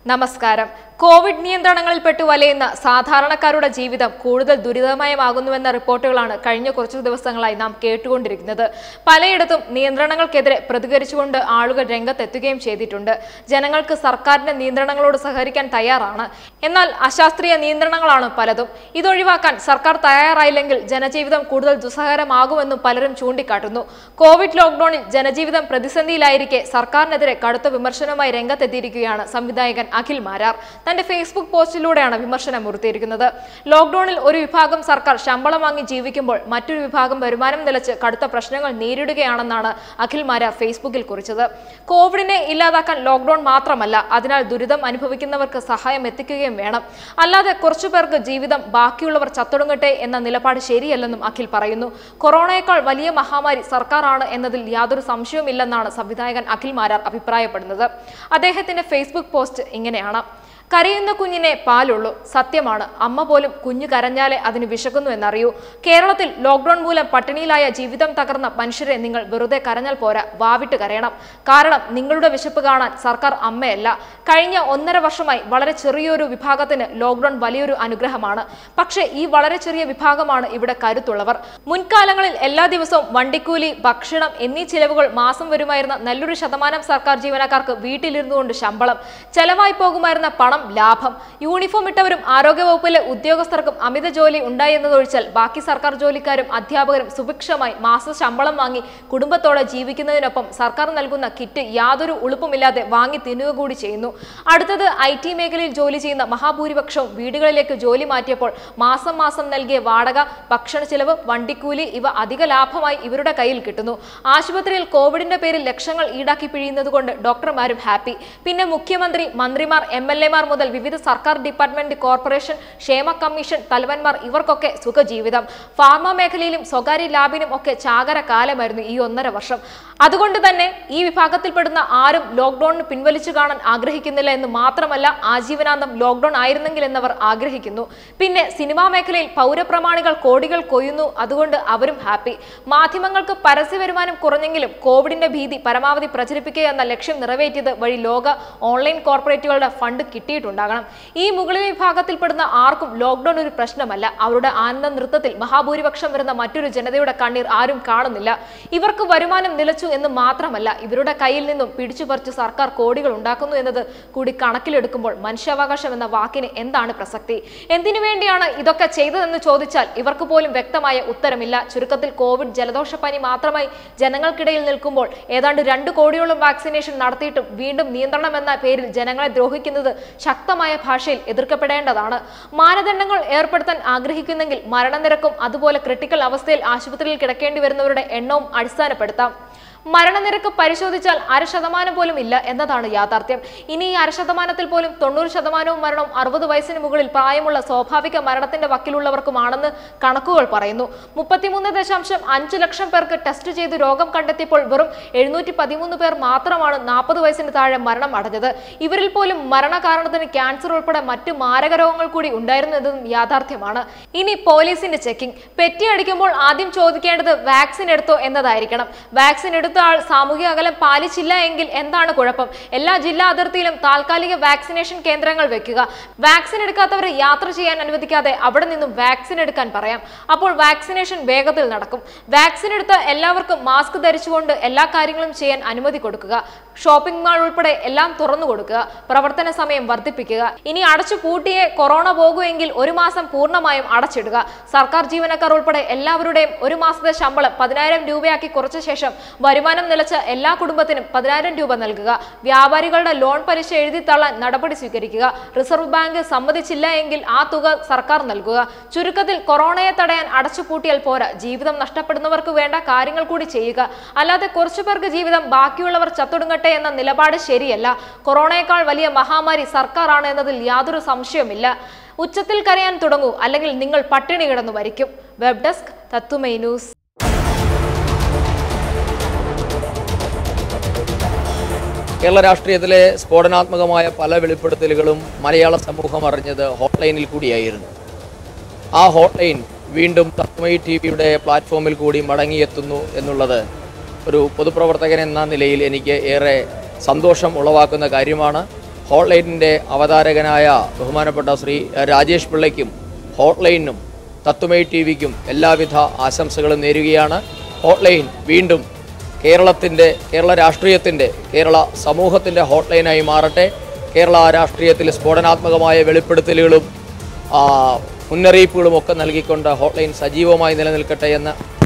നമസ്കാരം കോവിഡ് നിയന്ത്രണങ്ങളിൽപ്പെട്ട് വലയുന്ന സാധാരണക്കാരുടെ ജീവിതം കൂടുതൽ ദുരിതമയമാകുന്നുവെന്ന റിപ്പോർട്ടുകളാണ് കഴിഞ്ഞ കുറച്ചു ദിവസങ്ങളായി നാം കേട്ടുകൊണ്ടിരിക്കുന്നത് പലയിടത്തും നിയന്ത്രണങ്ങൾക്കെതിരെ പ്രതികരിച്ചുകൊണ്ട് ആളുകൾ രംഗത്തെത്തുകയും ചെയ്തിട്ടുണ്ട് ജനങ്ങൾക്ക് സർക്കാരിന്റെ നിയന്ത്രണങ്ങളോട് സഹകരിക്കാൻ തയ്യാറാണ് എന്നാൽ അശാസ്ത്രീയ നിയന്ത്രണങ്ങളാണ് പലതും ഇതൊഴിവാക്കാൻ സർക്കാർ തയ്യാറായില്ലെങ്കിൽ ജനജീവിതം കൂടുതൽ ദുസ്സഹകരമാകുമെന്നും പലരും ചൂണ്ടിക്കാട്ടുന്നു കോവിഡ് ലോക്ഡൌണിൽ ജനജീവിതം പ്രതിസന്ധിയിലായിരിക്കെ സർക്കാരിനെതിരെ കടുത്ത വിമർശനവുമായി രംഗത്തെത്തിയിരിക്കുകയാണ് സംവിധായകൻ അഖിൽ മാരാർ തന്റെ ഫേസ്ബുക്ക് പോസ്റ്റിലൂടെയാണ് വിമർശനം ഉയർത്തിയിരിക്കുന്നത് ലോക്ഡൌണിൽ ഒരു വിഭാഗം സർക്കാർ ശമ്പളം വാങ്ങി ജീവിക്കുമ്പോൾ മറ്റൊരു വിഭാഗം വരുമാനം നിലച്ച് കടുത്ത പ്രശ്നങ്ങൾ നേരിടുകയാണെന്നാണ് അഖിൽ മാരാർ ഫേസ്ബുക്കിൽ കുറിച്ചത് കോവിഡിനെ ഇല്ലാതാക്കാൻ ലോക്ഡൌൺ മാത്രമല്ല അതിനാൽ ദുരിതം അനുഭവിക്കുന്നവർക്ക് സഹായം എത്തിക്കുകയും വേണം അല്ലാതെ കുറച്ചു പേർക്ക് ജീവിതം ബാക്കിയുള്ളവർ ചത്തൊടുങ്ങട്ടെ എന്ന നിലപാട് ശരിയല്ലെന്നും അഖിൽ പറയുന്നു കൊറോണയേക്കാൾ വലിയ മഹാമാരി സർക്കാരാണ് എന്നതിൽ യാതൊരു സംശയവുമില്ലെന്നാണ് സംവിധായകൻ അഖിൽ മാരാർ അഭിപ്രായപ്പെടുന്നത് അദ്ദേഹത്തിന്റെ ഫേസ്ബുക്ക് പോസ്റ്റ് ഇങ്ങനെയാണ് കരയുന്ന കുഞ്ഞിനെ പാലുള്ളൂ സത്യമാണ് അമ്മ പോലും കുഞ്ഞു കരഞ്ഞാലേ അതിന് വിശക്കുന്നു എന്നറിയൂ കേരളത്തിൽ ലോക്ഡൌൺ മൂലം പട്ടിണിയിലായ ജീവിതം തകർന്ന മനുഷ്യരെ നിങ്ങൾ വെറുതെ കരഞ്ഞാൽ പോരാ വാവിട്ട് കരയണം കാരണം നിങ്ങളുടെ വിശപ്പ് കാണാൻ സർക്കാർ അമ്മയല്ല കഴിഞ്ഞ ഒന്നര വർഷമായി വളരെ ചെറിയൊരു വിഭാഗത്തിന് ലോക്ഡൌൺ വലിയൊരു അനുഗ്രഹമാണ് പക്ഷേ ഈ വളരെ ചെറിയ വിഭാഗമാണ് ഇവിടെ കരുത്തുള്ളവർ മുൻകാലങ്ങളിൽ എല്ലാ ദിവസവും വണ്ടിക്കൂലി ഭക്ഷണം എന്നീ ചിലവുകൾ മാസം വരുമായിരുന്ന നല്ലൊരു ശതമാനം സർക്കാർ ജീവനക്കാർക്ക് വീട്ടിലിരുന്നുകൊണ്ട് ശമ്പളം ചെലവായി പോകുമായിരുന്ന പണം ലാഭം യൂണിഫോം ഇട്ടവരും ആരോഗ്യവകുപ്പിലെ ഉദ്യോഗസ്ഥർക്കും അമിത ജോലി ഉണ്ടായെന്നതൊഴിച്ചാൽ ബാക്കി സർക്കാർ ജോലിക്കാരും അധ്യാപകരും സുഭിക്ഷമായി മാസ ശമ്പളം വാങ്ങി കുടുംബത്തോടെ ജീവിക്കുന്നതിനൊപ്പം സർക്കാർ നൽകുന്ന കിറ്റ് യാതൊരു ഉളുപ്പുമില്ലാതെ വാങ്ങി തിന്നുക കൂടി ചെയ്യുന്നു അടുത്തത് ഐ ടി മേഖലയിൽ ജോലി ചെയ്യുന്ന മഹാഭൂരിപക്ഷവും വീടുകളിലേക്ക് ജോലി മാറ്റിയപ്പോൾ മാസം മാസം നൽകിയ വാടക ഭക്ഷണ ചെലവ് വണ്ടിക്കൂലി ഇവ അധിക ലാഭമായി ഇവരുടെ കയ്യിൽ കിട്ടുന്നു ആശുപത്രിയിൽ കോവിഡിന്റെ പേരിൽ ലക്ഷങ്ങൾ ഈടാക്കി പിഴിയുന്നത് കൊണ്ട് ഡോക്ടർമാരും ഹാപ്പി പിന്നെ മുഖ്യമന്ത്രി മന്ത്രിമാർ എം എൽ എമാർ മുതൽ വിവിധ സർക്കാർ ഡിപ്പാർട്ട്മെന്റ് കോർപ്പറേഷൻ ക്ഷേമ കമ്മീഷൻ തലവന്മാർ ഇവർക്കൊക്കെ സുഖജീവിതം ഫാർമ മേഖലയിലും സ്വകാര്യ ലാബിനും ഒക്കെ ചാകര കാലമായിരുന്നു ഈ ഒന്നര വർഷം അതുകൊണ്ട് തന്നെ ഈ വിഭാഗത്തിൽപ്പെടുന്ന ആരും ലോക്ക്ഡൌണിന് പിൻവലിച്ചു കാണാൻ ആഗ്രഹിക്കുന്നില്ല എന്ന് മാത്രമല്ല ആജീവനാന്തം ലോക്ക്ഡൌൺ ആയിരുന്നെങ്കിൽ എന്നവർ ആഗ്രഹിക്കുന്നു പിന്നെ സിനിമാ മേഖലയിൽ പൗരപ്രമാണികൾ കോടികൾ കൊയ്യുന്നു അതുകൊണ്ട് അവരും ഹാപ്പി മാധ്യമങ്ങൾക്ക് പരസ്യ വരുമാനം കുറഞ്ഞെങ്കിലും കോവിഡിന്റെ ഭീതി പരമാവധി പ്രചരിപ്പിക്കുക എന്ന ലക്ഷ്യം നിറവേറ്റിയത് വഴി ലോക ഓൺലൈൻ കോർപ്പറേറ്റുകളുടെ ഫണ്ട് കിട്ടിയിട്ടുണ്ടാകണം ഈ മുകളിൽ വിഭാഗത്തിൽപ്പെടുന്ന ആർക്കും ലോക്ക്ഡൌൺ ഒരു പ്രശ്നമല്ല അവരുടെ ആനന്ദ നൃത്തത്തിൽ മഹാഭൂരിപക്ഷം വരുന്ന മറ്റൊരു ജനതയുടെ കണ്ണീർ ആരും കാണുന്നില്ല ഇവർക്ക് വരുമാനം നിലച്ചു എന്ന് മാത്രമല്ല ഇവരുടെ കയ്യിൽ നിന്നും പിടിച്ചു പറിച്ച് സർക്കാർ കോടികൾ ഉണ്ടാക്കുന്നു എന്നത് കൂടി കണക്കിലെടുക്കുമ്പോൾ മനുഷ്യാവകാശം എന്ന വാക്കിന് എന്താണ് പ്രസക്തി എന്തിനു വേണ്ടിയാണ് ഇതൊക്കെ ചെയ്തതെന്ന് ചോദിച്ചാൽ ഇവർക്ക് പോലും വ്യക്തമായ ഉത്തരമില്ല ചുരുക്കത്തിൽ കോവിഡ് ജലദോഷപ്പനി മാത്രമായി ജനങ്ങൾക്കിടയിൽ നിൽക്കുമ്പോൾ ഏതാണ്ട് രണ്ട് കോടിയോളം വാക്സിനേഷൻ നടത്തിയിട്ടും വീണ്ടും നിയന്ത്രണം എന്ന പേരിൽ ജനങ്ങളെ ദ്രോഹിക്കുന്നത് ശക്തമായ ഭാഷയിൽ എതിർക്കപ്പെടേണ്ടതാണ് മാനദണ്ഡങ്ങൾ ഏർപ്പെടുത്താൻ ആഗ്രഹിക്കുന്നെങ്കിൽ മരണനിരക്കും അതുപോലെ ക്രിട്ടിക്കൽ അവസ്ഥയിൽ ആശുപത്രിയിൽ കിടക്കേണ്ടി വരുന്നവരുടെ എണ്ണവും അടിസ്ഥാനപ്പെടുത്താം മരണനിരക്ക് പരിശോധിച്ചാൽ അര ശതമാനം പോലും ഇല്ല എന്നതാണ് യാഥാർത്ഥ്യം ഇനി ഈ അര ശതമാനത്തിൽ പോലും തൊണ്ണൂറ് ശതമാനവും മരണം അറുപത് വയസ്സിന് മുകളിൽ പ്രായമുള്ള സ്വാഭാവിക മരണത്തിന്റെ വക്കിലുള്ളവർക്കുമാണെന്ന് കണക്കുകൾ പറയുന്നു മുപ്പത്തിമൂന്ന് ദശാംശം അഞ്ച് ലക്ഷം പേർക്ക് ടെസ്റ്റ് ചെയ്ത് രോഗം കണ്ടെത്തിയപ്പോൾ വെറും എഴുന്നൂറ്റി പതിമൂന്ന് പേർ മാത്രമാണ് നാൽപ്പത് വയസ്സിന് താഴെ മരണം അടഞ്ഞത് ഇവരിൽ പോലും മരണകാരണത്തിന് ക്യാൻസർ ഉൾപ്പെടെ മറ്റ് മാരക രോഗങ്ങൾ കൂടി ഉണ്ടായിരുന്നു എന്നതും യാഥാർത്ഥ്യമാണ് ഇനി പോലീസിന്റെ ചെക്കിംഗ് പെറ്റിയടിക്കുമ്പോൾ ആദ്യം ചോദിക്കേണ്ടത് വാക്സിൻ എടുത്തോ എന്നതായിരിക്കണം വാക്സിൻ എടുത്ത ആൾ സാമൂഹിക അകലം പാലിച്ചില്ല എങ്കിൽ എന്താണ് കുഴപ്പം എല്ലാ ജില്ലാ അതിർത്തിയിലും താൽക്കാലിക വാക്സിനേഷൻ കേന്ദ്രങ്ങൾ വെക്കുക വാക്സിൻ എടുക്കാത്തവരെ യാത്ര ചെയ്യാൻ അനുവദിക്കാതെ അവിടെ നിന്നും വാക്സിൻ എടുക്കാൻ പറയാം അപ്പോൾ വാക്സിനേഷൻ വേഗത്തിൽ നടക്കും വാക്സിൻ എടുത്ത എല്ലാവർക്കും മാസ്ക് ധരിച്ചുകൊണ്ട് എല്ലാ കാര്യങ്ങളും ചെയ്യാൻ അനുമതി കൊടുക്കുക ഷോപ്പിംഗ് മാൾ ഉൾപ്പെടെ എല്ലാം തുറന്നു കൊടുക്കുക പ്രവർത്തന സമയം വർദ്ധിപ്പിക്കുക ഇനി അടച്ചു പൂട്ടിയെ കൊറോണ പോകുമെങ്കിൽ ഒരു മാസം പൂർണ്ണമായും അടച്ചിടുക സർക്കാർ ജീവനക്കാർ ഉൾപ്പെടെ എല്ലാവരുടെയും ഒരു മാസത്തെ ശമ്പളം പതിനായിരം രൂപയാക്കി കുറച്ച ശേഷം വരുമാനം നിലച്ച എല്ലാ കുടുംബത്തിനും പതിനായിരം രൂപ നൽകുക വ്യാപാരികളുടെ ലോൺ പലിശ എഴുതി തള്ളാൻ നടപടി സ്വീകരിക്കുക റിസർവ് ബാങ്ക് സമ്മതിച്ചില്ല എങ്കിൽ ആ തുക സർക്കാർ നൽകുക ചുരുക്കത്തിൽ കൊറോണയെ തടയാൻ അടച്ചുപൂട്ടിയാൽ പോരാ ജീവിതം നഷ്ടപ്പെടുന്നവർക്ക് വേണ്ട കാര്യങ്ങൾ കൂടി ചെയ്യുക അല്ലാതെ കുറച്ചു പേർക്ക് ജീവിതം ബാക്കിയുള്ളവർ ചത്തൊടുങ്ങട്ടെ എന്ന നിലപാട് ശരിയല്ല കൊറോണയേക്കാൾ വലിയ മഹാമാരി സർക്കാരാണ് എന്നതിൽ യാതൊരു സംശയവുമില്ല ഉച്ചത്തിൽ കരയാൻ തുടങ്ങൂ അല്ലെങ്കിൽ നിങ്ങൾ പട്ടിണി കിടന്നു വരിക്കും വെബ് ഡെസ്ക് തത്തുമൈ ന്യൂസ് കേരള രാഷ്ട്രീയത്തിലെ സ്ഫോടനാത്മകമായ പല വെളിപ്പെടുത്തലുകളും മലയാള സമൂഹം അറിഞ്ഞത് ഹോട്ട്ലൈനിൽ കൂടിയായിരുന്നു ആ ഹോട്ട്ലൈൻ വീണ്ടും തത്മയി ടി വിയുടെ പ്ലാറ്റ്ഫോമിൽ കൂടി മടങ്ങിയെത്തുന്നു എന്നുള്ളത് ഒരു പൊതുപ്രവർത്തകൻ എന്ന നിലയിൽ എനിക്ക് ഏറെ സന്തോഷം ഉളവാക്കുന്ന കാര്യമാണ് ഹോട്ട്ലൈനിൻ്റെ അവതാരകനായ ബഹുമാനപ്പെട്ട ശ്രീ രാജേഷ് പിള്ളയ്ക്കും ഹോട്ട്ലൈനിനും തത്തുമൈ ടി വിക്കും എല്ലാവിധ ആശംസകളും നേരുകയാണ് ഹോട്ട്ലൈൻ വീണ്ടും കേരളത്തിൻ്റെ കേരള രാഷ്ട്രീയത്തിൻ്റെ കേരള സമൂഹത്തിൻ്റെ ഹോട്ട്ലൈനായി മാറട്ടെ കേരള രാഷ്ട്രീയത്തിൽ സ്ഫോടനാത്മകമായ വെളിപ്പെടുത്തലുകളും ആ, മുന്നറിയിപ്പുകളും ഒക്കെ നൽകിക്കൊണ്ട് ഹോട്ട്ലൈൻ സജീവമായി നിലനിൽക്കട്ടെ എന്ന്